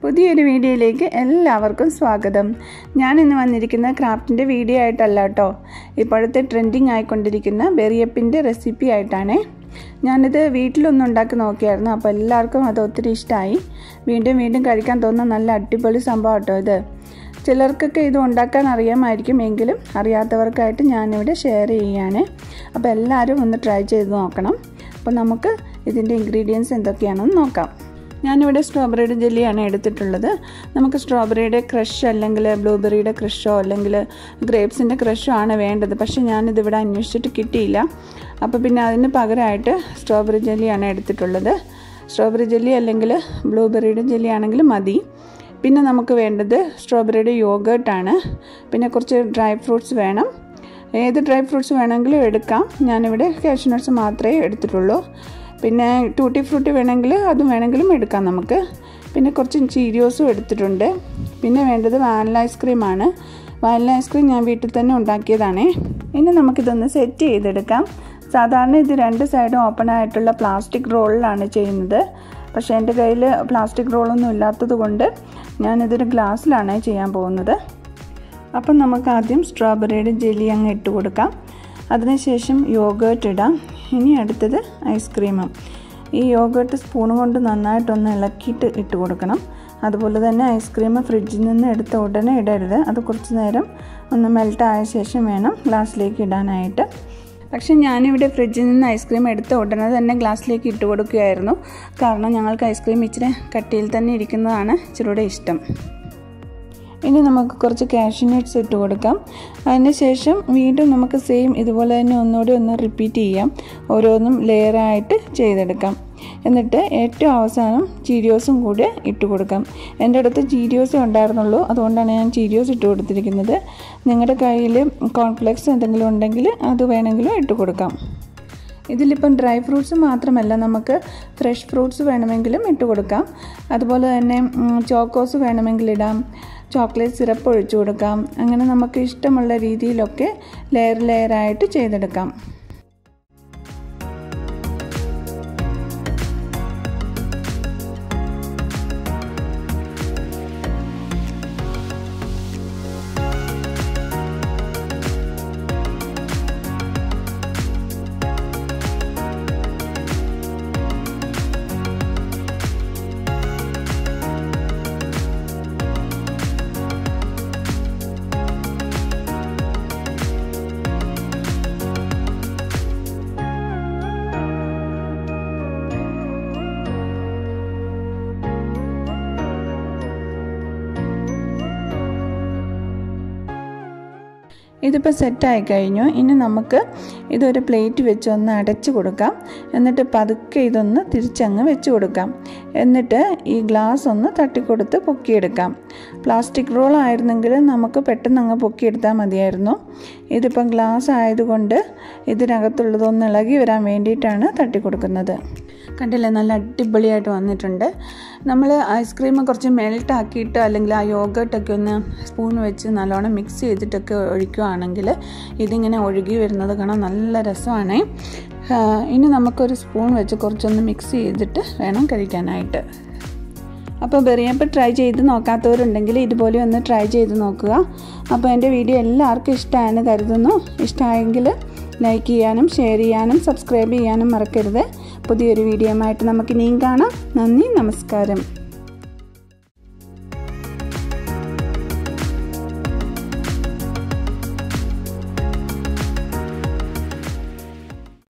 പുതിയൊരു വീഡിയോയിലേക്ക് എല്ലാവർക്കും സ്വാഗതം ഞാൻ ഇന്ന് വന്നിരിക്കുന്ന ക്രാഫ്റ്റിൻ്റെ വീഡിയോ ആയിട്ടല്ല കേട്ടോ ഇപ്പോഴത്തെ ട്രെൻഡിങ് ആയിക്കൊണ്ടിരിക്കുന്ന ബെറിയപ്പിൻ്റെ റെസിപ്പി ആയിട്ടാണ് ഞാനിത് വീട്ടിലൊന്നും ഉണ്ടാക്കി നോക്കിയായിരുന്നു അപ്പോൾ എല്ലാവർക്കും അത് ഒത്തിരി ഇഷ്ടമായി വീണ്ടും വീണ്ടും കഴിക്കാൻ തോന്നുന്ന നല്ല അടിപൊളി സംഭവം കേട്ടോ ഇത് ചിലർക്കൊക്കെ ഇത് ഉണ്ടാക്കാൻ അറിയാമായിരിക്കും എങ്കിലും അറിയാത്തവർക്കായിട്ട് ഞാനിവിടെ ഷെയർ ചെയ്യാണ് അപ്പോൾ എല്ലാവരും ഒന്ന് ട്രൈ ചെയ്ത് നോക്കണം അപ്പോൾ നമുക്ക് ഇതിൻ്റെ ഇൻഗ്രീഡിയൻസ് എന്തൊക്കെയാണെന്ന് നോക്കാം ഞാനിവിടെ സ്ട്രോബെറിയുടെ ജെല്ലിയാണ് എടുത്തിട്ടുള്ളത് നമുക്ക് സ്ട്രോബെറിയുടെ ക്രഷ് അല്ലെങ്കിൽ ബ്ലൂബെറിയുടെ ക്രഷോ അല്ലെങ്കിൽ ഗ്രേപ്സിൻ്റെ ക്രഷോ ആണ് വേണ്ടത് പക്ഷേ ഞാനിതിവിടെ അന്വേഷിച്ചിട്ട് കിട്ടിയില്ല അപ്പോൾ പിന്നെ അതിന് പകരമായിട്ട് സ്ട്രോബെറി ജെല്ലിയാണ് എടുത്തിട്ടുള്ളത് സ്ട്രോബെറി ജെല്ലി അല്ലെങ്കിൽ ബ്ലൂബെറിയുടെ ജെല്ലി ആണെങ്കിൽ മതി പിന്നെ നമുക്ക് വേണ്ടത് സ്ട്രോബെറിയുടെ യോഗേർട്ടാണ് പിന്നെ കുറച്ച് ഡ്രൈ ഫ്രൂട്ട്സ് വേണം ഏത് ഡ്രൈ ഫ്രൂട്ട്സ് വേണമെങ്കിലും എടുക്കാം ഞാനിവിടെ കാഷ്യൂ നട്ട്സ് മാത്രമേ എടുത്തിട്ടുള്ളൂ പിന്നെ ടൂട്ടി ഫ്രൂട്ടി വേണമെങ്കിൽ അതും വേണമെങ്കിലും എടുക്കാം നമുക്ക് പിന്നെ കുറച്ച് ചീരിയോസും എടുത്തിട്ടുണ്ട് പിന്നെ വേണ്ടത് വാനില ഐസ്ക്രീമാണ് വാനില ഐസ്ക്രീം ഞാൻ വീട്ടിൽ തന്നെ ഉണ്ടാക്കിയതാണ് ഇനി നമുക്കിതൊന്ന് സെറ്റ് ചെയ്തെടുക്കാം സാധാരണ ഇത് രണ്ട് സൈഡും ഓപ്പൺ ആയിട്ടുള്ള പ്ലാസ്റ്റിക് റോളിലാണ് ചെയ്യുന്നത് പക്ഷേ എൻ്റെ കയ്യിൽ പ്ലാസ്റ്റിക് റോളൊന്നും ഇല്ലാത്തത് കൊണ്ട് ഞാനിതൊരു ഗ്ലാസ്സിലാണ് ചെയ്യാൻ പോകുന്നത് അപ്പം നമുക്ക് ആദ്യം സ്ട്രോബെറിയുടെ ജെല്ലി അങ്ങ് ഇട്ട് കൊടുക്കാം അതിനുശേഷം യോഗേർട്ട് ഇടാം ഇനി അടുത്തത് ഐസ്ക്രീമും ഈ യോഗേർട്ട് സ്പൂൺ കൊണ്ട് നന്നായിട്ടൊന്ന് ഇളക്കിയിട്ട് ഇട്ട് കൊടുക്കണം അതുപോലെ തന്നെ ഐസ്ക്രീം ഫ്രിഡ്ജിൽ നിന്ന് എടുത്ത ഉടനെ ഇടരുത് അത് കുറച്ച് നേരം ഒന്ന് മെൽറ്റ് ആയ ശേഷം വേണം ഗ്ലാസ്സിലേക്ക് ഇടാനായിട്ട് പക്ഷെ ഞാനിവിടെ ഫ്രിഡ്ജിൽ നിന്ന് ഐസ്ക്രീം എടുത്ത ഉടനെ തന്നെ ഗ്ലാസ്സിലേക്ക് ഇട്ട് കൊടുക്കുകയായിരുന്നു കാരണം ഞങ്ങൾക്ക് ഐസ്ക്രീം ഇച്ചിരി കട്ടിയിൽ തന്നെ ഇരിക്കുന്നതാണ് ഇച്ചിരൂടെ ഇഷ്ടം ഇനി നമുക്ക് കുറച്ച് കാഷ്യൂ നട്ട്സ് ഇട്ട് കൊടുക്കാം അതിന് ശേഷം വീണ്ടും നമുക്ക് സെയിം ഇതുപോലെ തന്നെ ഒന്നുകൂടി ഒന്ന് റിപ്പീറ്റ് ചെയ്യാം ഓരോന്നും ലെയറായിട്ട് ചെയ്തെടുക്കാം എന്നിട്ട് ഏറ്റവും അവസാനം ചീരിയോസും കൂടി ഇട്ട് കൊടുക്കാം എൻ്റെ അടുത്ത് ചീരിയോസേ ഉണ്ടായിരുന്നുള്ളൂ അതുകൊണ്ടാണ് ഞാൻ ചീരിയോസ് ഇട്ട് കൊടുത്തിരിക്കുന്നത് നിങ്ങളുടെ കയ്യിൽ കോൺഫ്ലെക്സ് എന്തെങ്കിലും ഉണ്ടെങ്കിൽ അത് വേണമെങ്കിലും ഇട്ട് കൊടുക്കാം ഇതിലിപ്പം ഡ്രൈ ഫ്രൂട്ട്സ് മാത്രമല്ല നമുക്ക് ഫ്രഷ് ഫ്രൂട്ട്സ് വേണമെങ്കിലും ഇട്ട് കൊടുക്കാം അതുപോലെ തന്നെ ചോക്കോസ് വേണമെങ്കിൽ ഇടാം ചോക്ലേറ്റ് സിറപ്പ് ഒഴിച്ചു കൊടുക്കാം അങ്ങനെ നമുക്ക് ഇഷ്ടമുള്ള രീതിയിലൊക്കെ ലെയർ ലെയറായിട്ട് ചെയ്തെടുക്കാം ഇതിപ്പോൾ സെറ്റായി കഴിഞ്ഞു ഇനി നമുക്ക് ഇതൊരു പ്ലേറ്റ് വെച്ച് ഒന്ന് അടച്ചു കൊടുക്കാം എന്നിട്ട് പതുക്കെ ഇതൊന്ന് തിരിച്ചങ്ങ് വെച്ച് കൊടുക്കാം എന്നിട്ട് ഈ ഗ്ലാസ് ഒന്ന് തട്ടിക്കൊടുത്ത് പൊക്കിയെടുക്കാം പ്ലാസ്റ്റിക് റോൾ ആയിരുന്നെങ്കിൽ നമുക്ക് പെട്ടെന്ന് അങ്ങ് പൊക്കിയെടുത്താൽ മതിയായിരുന്നു ഇതിപ്പം ഗ്ലാസ് ആയതുകൊണ്ട് ഇതിനകത്തുള്ളതൊന്ന് ഇളകി വരാൻ വേണ്ടിയിട്ടാണ് തട്ടിക്കൊടുക്കുന്നത് കണ്ടില്ലേ നല്ല അടിപൊളിയായിട്ട് വന്നിട്ടുണ്ട് നമ്മൾ ഐസ്ക്രീം കുറച്ച് മെൽട്ട് ആക്കിയിട്ട് അല്ലെങ്കിൽ ആ യോഗട്ടൊക്കെ ഒന്ന് സ്പൂൺ വെച്ച് നല്ലോണം മിക്സ് ചെയ്തിട്ടൊക്കെ ഒഴിക്കുകയാണെങ്കിൽ ഇതിങ്ങനെ ഒഴുകി വരുന്നത് കാണാൻ നല്ല രസമാണ് ഇനി നമുക്കൊരു സ്പൂൺ വെച്ച് കുറച്ചൊന്ന് മിക്സ് ചെയ്തിട്ട് വേണം കഴിക്കാനായിട്ട് അപ്പോൾ ബെറിയപ്പം ട്രൈ ചെയ്ത് നോക്കാത്തവരുണ്ടെങ്കിൽ ഇതുപോലെ ഒന്ന് ട്രൈ ചെയ്ത് നോക്കുക അപ്പോൾ എൻ്റെ വീഡിയോ എല്ലാവർക്കും ഇഷ്ടമായെന്ന് കരുതുന്നു ഇഷ്ടമായെങ്കിൽ ലൈക്ക് ചെയ്യാനും ഷെയർ ചെയ്യാനും സബ്സ്ക്രൈബ് ചെയ്യാനും മറക്കരുത് പുതിയൊരു വീഡിയോ ആയിട്ട് നമുക്ക് ഇനിയും കാണാം നന്ദി നമസ്കാരം